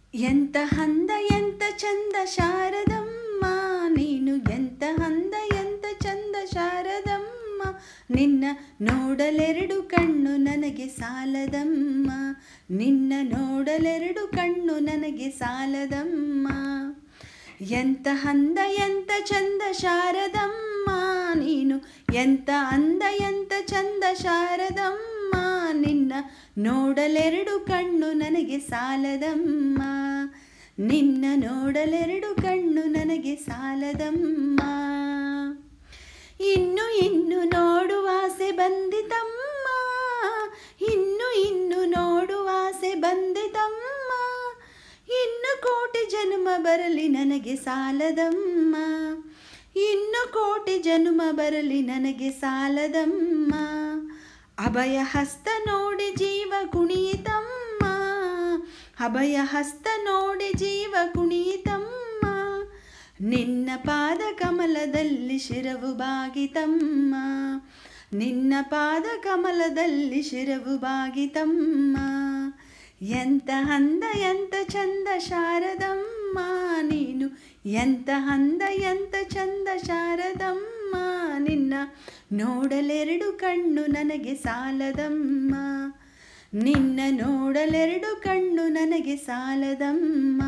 ಎಂತ ಹಂದ ಎಂತ ಚಂದ ಶಾರದಮ್ಮ ನೀನು ಎಂತ ಹಂದ ಎಂತ ಚಂದ ಶಾರದಮ್ಮ ನಿನ್ನ ನೋಡಲೆರಡು ಕಣ್ಣು ನನಗೆ ಸಾಲದಮ್ಮ ನಿನ್ನ ನೋಡಲೆರಡು ಕಣ್ಣು ನನಗೆ ಸಾಲದಮ್ಮ ಎಂತ ಹಂದ ಎಂತ ಚಂದ ಶಾರದಮ್ಮ ನೀನು ಎಂತ ಅಂದ ಎಂತ ಚಂದ ಶಾರದಮ್ಮ ನಿನ್ನ ನೋಡಲೆರಡು ಕಣ್ಣು ನನಗೆ ಸಾಲದಮ್ಮ ನಿನ್ನ ನೋಡಲೆರಡು ಕಣ್ಣು ನನಗೆ ಸಾಲದಮ್ಮ ಇನ್ನು ಇನ್ನು ನೋಡುವಾಸೆ ಬಂದಿತಮ್ಮ ಇನ್ನು ಇನ್ನು ನೋಡುವಾಸೆ ಬಂದಿತಮ್ಮ ಇನ್ನು ಕೋಟಿ ಜನ್ಮ ಬರಲಿ ನನಗೆ ಸಾಲದಮ್ಮ ಇನ್ನು ಕೋಟಿ ಜನ್ಮ ಬರಲಿ ನನಗೆ ಸಾಲದಮ್ಮ ಅಭಯ ಹಸ್ತ ನೋಡಿ ಜೀವ ಕುಣಿಯಿತಮ್ಮ ಅಭಯ ಹಸ್ತ ನೋಡಿ ಜೀವ ಕುಣಿಯಿತಮ್ಮ ನಿನ್ನ ಪಾದ ಕಮಲದಲ್ಲಿ ಶಿರವು ಬಾಗಿತಮ್ಮ ನಿನ್ನ ಪಾದ ಕಮಲದಲ್ಲಿ ಶಿರವು ಬಾಗಿತಮ್ಮ ಎಂತ ಹಂದ ಎಂತ ಚಂದ ಶಾರದಮ್ಮ ನೀನು ಎಂತ ಹಂದ ಎಂತ ಚಂದ ಶಾರದಮ್ಮ ನಿನ್ನ ನೋಡಲೆರಡು ಕಣ್ಣು ನನಗೆ ಸಾಲದಮ್ಮ ನಿನ್ನ ನೋಡಲೆರಡು ಕಣ್ಣು ನನಗೆ ಸಾಲದಮ್ಮ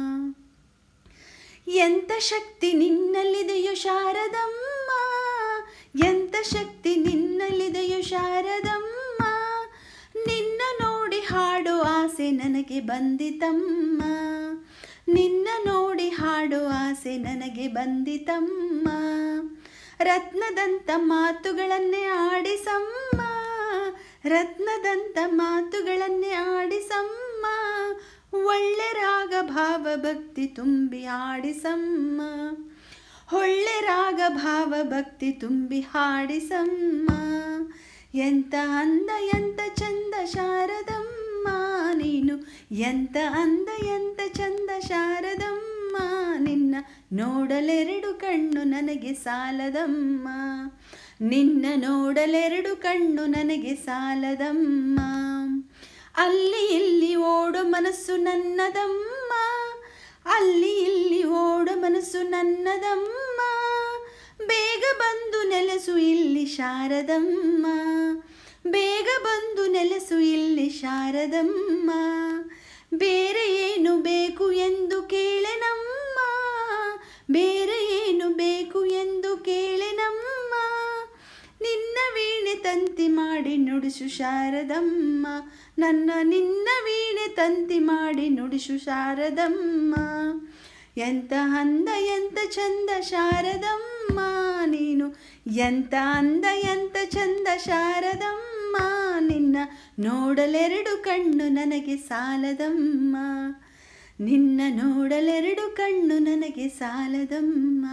ಎಂತ ಶಕ್ತಿ ನಿನ್ನಲ್ಲಿದೆಯೋ ಶಾರದಮ್ಮ ಎಂತ ಶಕ್ತಿ ನಿನ್ನಲ್ಲಿದೆಯೋ ಶಾರದಮ್ಮ ನಿನ್ನ ನೋಡಿ ಹಾಡೋ ಆಸೆ ನನಗೆ ಬಂದಿತಮ್ಮ ನಿನ್ನ ನೋಡಿ ಹಾಡೋ ಆಸೆ ನನಗೆ ಬಂದಿತಮ್ಮ ರತ್ನದಂತ ಮಾತುಗಳನ್ನೇ ಆಡಿಸಮ್ಮ ರತ್ನದಂತ ಮಾತುಗಳನ್ನೇ ಆಡಿಸಮ್ಮ ಒಳ್ಳೆ ರಾಗ ಭಾವ ಭಕ್ತಿ ತುಂಬಿ ಆಡಿಸಮ್ಮ ಒಳ್ಳೆ ರಾಗ ಭಾವ ಭಕ್ತಿ ತುಂಬಿ ಹಾಡಿಸಮ್ಮ ಎಂತ ಅಂದ ಎಂತ ಚಂದ ಶಾರದಮ್ಮ ನೀನು ಎಂತ ಅಂದ ಎಂತ ಚಂದ ಶಾರದಮ್ಮ ನಿನ್ನ ನೋಡಲೆರಡು ಕಣ್ಣು ನನಗೆ ಸಾಲದಮ್ಮ ನಿನ್ನ ನೋಡಲೆರಡು ಕಣ್ಣು ನನಗೆ ಸಾಲದಮ್ಮ ಅಲ್ಲಿ ಇಲ್ಲಿ ಓಡೋ ಮನಸ್ಸು ನನ್ನದಮ್ಮ ಅಲ್ಲಿ ಇಲ್ಲಿ ಓಡೋ ಮನಸ್ಸು ನನ್ನದಮ್ಮ ಬೇಗ ಬಂದು ನೆಲೆಸು ಇಲ್ಲಿ ಶಾರದಮ್ಮ ಬೇಗ ಬಂದು ನೆಲೆಸು ಇಲ್ಲಿ ಶಾರದಮ್ಮ ಬೇರೆ ಏನು ಬೇಕು ಎಂದು ಕೇಳೆನಮ್ಮ ಬೇರೆ ಏನು ಬೇಕು ಎಂದು ಕೇಳೆನಮ್ಮ ನಿನ್ನ ವೀಣೆ ತಂತಿ ಮಾಡಿ ನುಡಿಸು ಶಾರದಮ್ಮ ನನ್ನ ನಿನ್ನ ವೀಣೆ ತಂತಿ ಮಾಡಿ ನುಡಿಸು ಶಾರದಮ್ಮ ಎಂತ ಅಂದ ಎಂತ ಚಂದ ಶಾರದಮ್ಮ ನೀನು ಎಂತ ಅಂದ ಎಂತ ಚಂದ ಶಾರದಮ್ಮ ನಿನ್ನ ನೋಡಲೆರಡು ಕಣ್ಣು ನನಗೆ ಸಾಲದಮ್ಮ ನಿನ್ನ ನೋಡಲೆರಡು ಕಣ್ಣು ನನಗೆ ಸಾಲದಮ್ಮ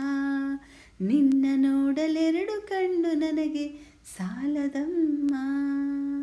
ನಿನ್ನ ನೋಡಲೆರಡು ಕಣ್ಣು ನನಗೆ ಸಾಲದಮ್ಮ